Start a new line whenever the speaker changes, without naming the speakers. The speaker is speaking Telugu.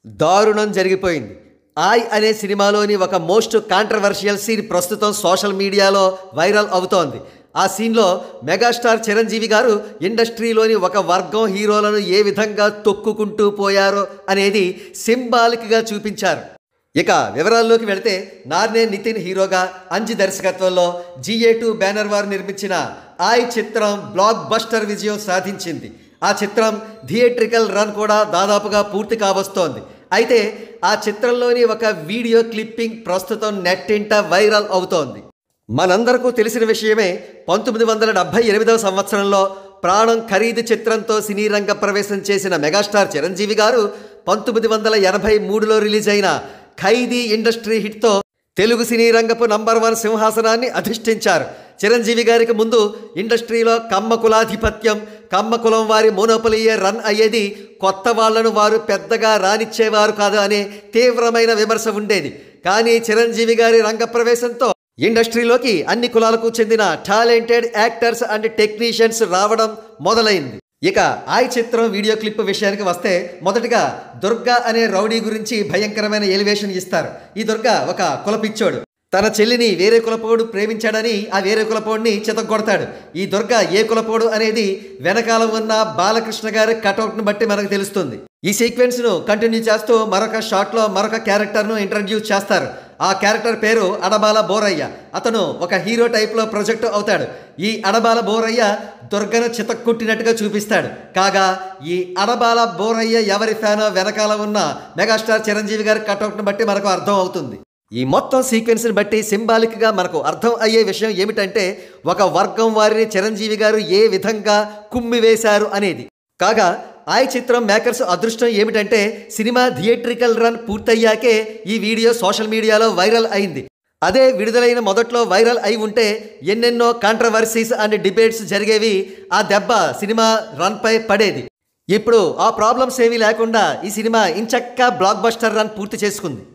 దారుణం జరిగిపోయింది ఆయ్ అనే సినిమాలోని ఒక మోస్ట్ కాంట్రవర్షియల్ సీన్ ప్రస్తుతం సోషల్ మీడియాలో వైరల్ అవుతోంది ఆ సీన్లో మెగాస్టార్ చిరంజీవి గారు ఇండస్ట్రీలోని ఒక వర్గం హీరోలను ఏ విధంగా తొక్కుకుంటూ పోయారో అనేది సింబాలిక్గా చూపించారు ఇక వివరాల్లోకి వెళితే నార్నే నితిన్ హీరోగా అంజి దర్శకత్వంలో జిఏ టూ బ్యానర్ వారు నిర్మించిన ఆయ్ చిత్రం బ్లాక్ బస్టర్ విజయం సాధించింది ఆ చిత్రం థియేట్రికల్ రన్ కూడా దాదాపుగా పూర్తి కావస్తోంది అయితే ఆ చిత్రంలోని ఒక వీడియో క్లిప్పింగ్ ప్రస్తుతం నెట్టింట వైరల్ అవుతోంది మనందరకు తెలిసిన విషయమే పంతొమ్మిది వందల డెబ్భై ఎనిమిదవ సంవత్సరంలో ప్రాణం ఖరీదు చిత్రంతో సినీ రంగ ప్రవేశం చేసిన మెగాస్టార్ చిరంజీవి గారు పంతొమ్మిది వందల ఎనభై మూడులో రిలీజ్ అయిన ఖైదీ ఇండస్ట్రీ హిట్తో తెలుగు సినీ రంగపు నంబర్ వన్ సింహాసనాన్ని అధిష్ఠించారు చిరంజీవి గారికి ముందు ఇండస్ట్రీలో కమ్మ కులాధిపత్యం కమ్మ కులం వారి మోనోపలియే రన్ అయ్యేది కొత్త వాళ్లను వారు పెద్దగా రానిచ్చేవారు కాదు అనే తీవ్రమైన విమర్శ ఉండేది కానీ చిరంజీవి గారి రంగ ప్రవేశంతో ఇండస్ట్రీలోకి అన్ని కులాలకు చెందిన టాలెంటెడ్ యాక్టర్స్ అండ్ టెక్నీషియన్స్ రావడం మొదలైంది ఇక ఆయ్ చిత్రం వీడియో క్లిప్ విషయానికి వస్తే మొదటిగా దుర్గా అనే రౌడీ గురించి భయంకరమైన ఎలివేషన్ ఇస్తారు ఈ దుర్గా ఒక కులపిచ్చోడు తన చెల్లిని వేరే కులపోడు ప్రేమించాడని ఆ వేరే కులపోడిని చితగొడతాడు ఈ దుర్గా ఏ కులపోడు అనేది వెనకాల ఉన్న బాలకృష్ణ గారి కటౌట్ను బట్టి మనకు తెలుస్తుంది ఈ సీక్వెన్స్ ను కంటిన్యూ చేస్తూ మరొక షాట్ లో మరొక క్యారెక్టర్ ను ఇంట్రడ్యూస్ చేస్తారు ఆ క్యారెక్టర్ పేరు అడబాల బోరయ్య అతను ఒక హీరో టైప్ లో ప్రొజెక్ట్ అవుతాడు ఈ అడబాల బోరయ్య దుర్గను చితక్కొట్టినట్టుగా చూపిస్తాడు కాగా ఈ అడబాల బోరయ్య ఎవరి ఫ్యానో వెనకాల ఉన్న మెగాస్టార్ చిరంజీవి గారి కటౌట్ను బట్టి మనకు అర్థం అవుతుంది ఈ మొత్తం సీక్వెన్స్ని బట్టి సింబాలిక్గా మనకు అర్థం అయ్యే విషయం ఏమిటంటే ఒక వర్గం వారిని చిరంజీవి గారు ఏ విధంగా కుమ్మివేశారు అనేది కాగా ఆయ్ చిత్రం మేకర్స్ అదృష్టం ఏమిటంటే సినిమా థియేట్రికల్ రన్ పూర్తయ్యాకే ఈ వీడియో సోషల్ మీడియాలో వైరల్ అయింది అదే విడుదలైన మొదట్లో వైరల్ అయి ఉంటే ఎన్నెన్నో కాంట్రవర్సీస్ అండ్ డిబేట్స్ జరిగేవి ఆ దెబ్బ సినిమా రన్పై పడేది ఇప్పుడు ఆ ప్రాబ్లమ్స్ ఏమీ లేకుండా ఈ సినిమా ఇంచక్క బ్లాక్ బస్టర్ రన్ పూర్తి చేసుకుంది